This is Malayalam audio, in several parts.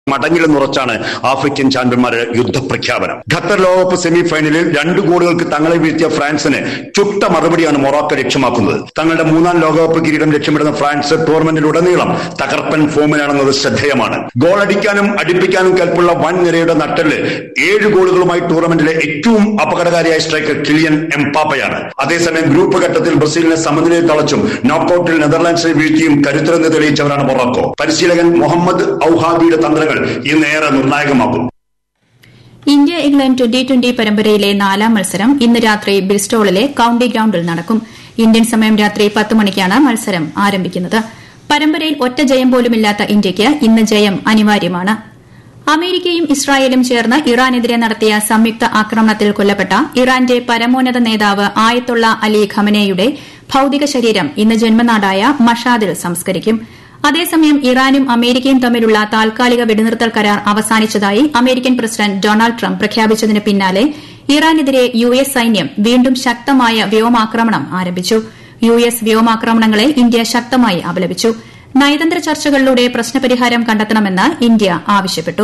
മടങ്ങില്ലെന്നുറച്ചാണ് ആഫ്രിക്കൻ ചാമ്പ്യന്മാരുടെ യുദ്ധപ്രഖ്യാപനം ഖത്തർ ലോകകപ്പ് സെമി ഫൈനലിൽ രണ്ട് ഗോളുകൾക്ക് തങ്ങളെ വീഴ്ത്തിയ ഫ്രാൻസിന് ചുട്ട മറുപടിയാണ് മൊറോക്കോ ലക്ഷ്യമാക്കുന്നത് തങ്ങളുടെ മൂന്നാം ലോകകപ്പ് കിരീടം ലക്ഷ്യമിടുന്ന ഫ്രാൻസ് ടൂർണമെന്റിലുടനീളം തകർപ്പൻ ഫോമിലാണെന്നത് ശ്രദ്ധേയമാണ് ഗോളടിക്കാനും അടിപ്പിക്കാനും കൽപ്പുള്ള വൻ നിരയുടെ നട്ടല് ഏഴ് ഗോളുകളുമായി ടൂർണമെന്റിലെ ഏറ്റവും അപകടകാരിയായ സ്ട്രൈക്കർ കിലിയൻ എംപാപ്പയാണ് അതേസമയം ഗ്രൂപ്പ് ഘട്ടത്തിൽ ബ്രസീലിനെ സമനിലയിൽ തളച്ചും നോക്കൌട്ടിൽ നെതർലാൻഡ്സിനെ വീഴ്ത്തിയും കരുത്തരെന്ന് തെളിയിച്ചവരാണ് മൊറോക്കോ പരിശീലകൻ മുഹമ്മദ് ഔഹാബിയുടെ തന്ത്രങ്ങൾ ഇന്നേറെ നിർണായകമാകും ഇന്ത്യ ഇംഗ്ലണ്ട് ട്വന്റി ട്വന്റി പരമ്പരയിലെ നാലാം മത്സരം ഇന്ന് രാത്രി ബ്രിസ്റ്റോളിലെ കൌണ്ടി ഗ്രൌണ്ടിൽ നടക്കും ഇന്ത്യൻ സമയം രാത്രി പത്ത് മണിക്കാണ് മത്സരം ആരംഭിക്കുന്നത് പരമ്പരയിൽ ഒറ്റ ജയം പോലുമില്ലാത്ത ഇന്ത്യയ്ക്ക് ഇന്ന് ജയം അനിവാര്യമാണ് അമേരിക്കയും ഇസ്രായേലും ചേർന്ന് ഇറാനെതിരെ നടത്തിയ സംയുക്ത ആക്രമണത്തിൽ കൊല്ലപ്പെട്ട ഇറാന്റെ പരമോന്നത നേതാവ് ആയത്തുള്ള അലി ഖമനേയുടെ ഭൌതിക ശരീരം ഇന്ന് ജന്മനാടായ മഷാദിൽ സംസ്കരിക്കും അതേസമയം ഇറാനും അമേരിക്കയും തമ്മിലുള്ള താൽക്കാലിക വെടിനിർത്തൽ കരാർ അവസാനിച്ചതായി അമേരിക്കൻ പ്രസിഡന്റ് ഡൊണാൾഡ് ട്രംപ് പ്രഖ്യാപിച്ചതിന് പിന്നാലെ ഇറാനെതിരെ യു എസ് സൈന്യം വീണ്ടും ശക്തമായ വ്യോമാക്രമണം ആരംഭിച്ചു യു എസ് വ്യോമാക്രമണങ്ങളെ ഇന്ത്യ ശക്തമായി അപലപിച്ചു നയതന്ത്ര ചർച്ചകളിലൂടെ പ്രശ്നപരിഹാരം കണ്ടെത്തണമെന്ന് ഇന്ത്യ ആവശ്യപ്പെട്ടു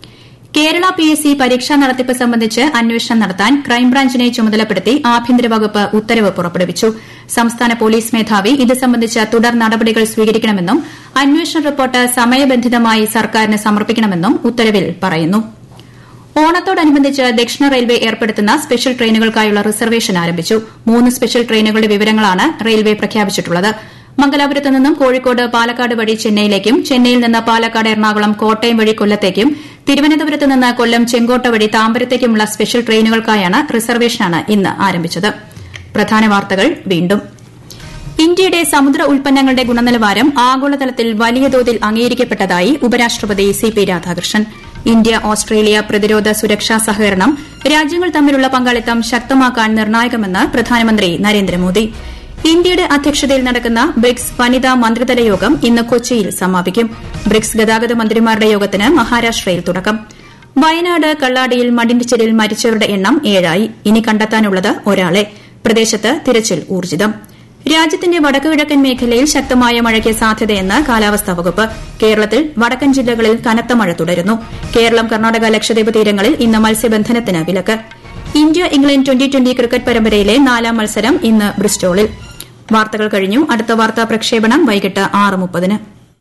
കേരള പി എസ് സി പരീക്ഷാ നടത്തിപ്പ് സംബന്ധിച്ച് അന്വേഷണം നടത്താൻ ക്രൈംബ്രാഞ്ചിനെ ചുമതലപ്പെടുത്തി ആഭ്യന്തര വകുപ്പ് ഉത്തരവ് പുറപ്പെടുവിച്ചു സംസ്ഥാന പോലീസ് മേധാവി ഇത് സംബന്ധിച്ച തുടർ നടപടികൾ സ്വീകരിക്കണമെന്നും അന്വേഷണ റിപ്പോർട്ട് സമയബന്ധിതമായി സർക്കാരിന് സമർപ്പിക്കണമെന്നും ഉത്തരവിൽ പറയുന്നു ഓണത്തോടനുബന്ധിച്ച് ദക്ഷിണ റെയിൽവേ ഏർപ്പെടുത്തുന്ന സ്പെഷ്യൽ ട്രെയിനുകൾക്കായുള്ള റിസർവേഷൻ ആരംഭിച്ചു മൂന്ന് സ്പെഷ്യൽ ട്രെയിനുകളുടെ വിവരങ്ങളാണ് റെയിൽവേ പ്രഖ്യാപിച്ചിട്ടുള്ളത് മംഗലാപുരത്ത് നിന്നും കോഴിക്കോട് പാലക്കാട് വഴി ചെന്നൈയിലേക്കും ചെന്നൈയിൽ നിന്ന് പാലക്കാട് എറണാകുളം കോട്ടയം വഴി കൊല്ലത്തേക്കും തിരുവനന്തപുരത്ത് നിന്ന് കൊല്ലം ചെങ്കോട്ട വഴി താമ്പരത്തേക്കുമുള്ള സ്പെഷ്യൽ ട്രെയിനുകൾക്കായാണ് റിസർവേഷനാണ് ഇന്ന് ആരംഭിച്ചത് പ്രധാന വാർത്തകൾ വീണ്ടും ഇന്ത്യയുടെ സമുദ്ര ഉൽപ്പന്നങ്ങളുടെ ഗുണനിലവാരം ആഗോളതലത്തിൽ വലിയ തോതിൽ അംഗീകരിക്കപ്പെട്ടതായി ഉപരാഷ്ട്രപതി C P Radhakrishnan India Australia പ്രതിരോധ സുരക്ഷാ സഹകരണം രാജ്യങ്ങൾ തമ്മിലുള്ള പങ്കാളിത്തം ശക്തമാക്കാൻ നിർണായകമെന്ന് പ്രധാനമന്ത്രി നരേന്ദ്രമോദി ഇന്ത്യയുടെ അധ്യക്ഷതയിൽ നടക്കുന്ന ബ്രിക്സ് വനിതാ മന്ത്രിതല യോഗം ഇന്ന് കൊച്ചിയിൽ സമാപിക്കും ബ്രിക്സ് ഗതാഗത മന്ത്രിമാരുടെ യോഗത്തിന് മഹാരാഷ്ട്രയിൽ തുടക്കം വയനാട് കള്ളാടിയിൽ മണ്ണിടിച്ചിലിൽ മരിച്ചവരുടെ എണ്ണം ഏഴായി ഇനി കണ്ടെത്താനുള്ളത് ഒരാളെ പ്രദേശത്ത് തിരച്ചിൽ ഊർജിതം രാജ്യത്തിന്റെ വടക്കുകിഴക്കൻ മേഖലയിൽ ശക്തമായ മഴയ്ക്ക് സാധ്യതയെന്ന് കാലാവസ്ഥാ വകുപ്പ് കേരളത്തിൽ വടക്കൻ ജില്ലകളിൽ കനത്ത മഴ തുടരുന്നു കേരളം കർണാടക ലക്ഷദ്വീപ് തീരങ്ങളിൽ ഇന്ന് മത്സ്യബന്ധനത്തിന് വിലക്ക് India England twenty twenty cricket പരമ്പരയിലെ നാലാം മത്സരം ഇന്ന് ബ്രിസ്റ്റോളിൽ വാർത്തകൾ കഴിഞ്ഞു അടുത്ത വാർത്താ പ്രക്ഷേപണം വൈകിട്ട് ആറ് മുപ്പതിന്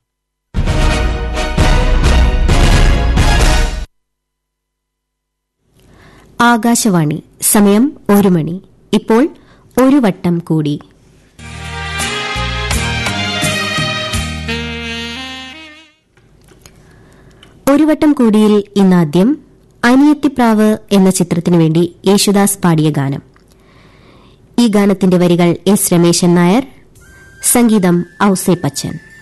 ആകാശവാണി സമയം ഒരു മണി ഇപ്പോൾ ഒരു വട്ടം കൂടി ഒരു വട്ടം കൂടിയിൽ ഇന്നാദ്യം അനിയത്തിപ്രാവ് എന്ന ചിത്രത്തിനു വേണ്ടി യേശുദാസ് പാടിയ ഗാനം ഈ ഗാനത്തിന്റെ വരികൾ എസ് രമേശൻ നായർ സംഗീതം ഔസേ പച്ചൻ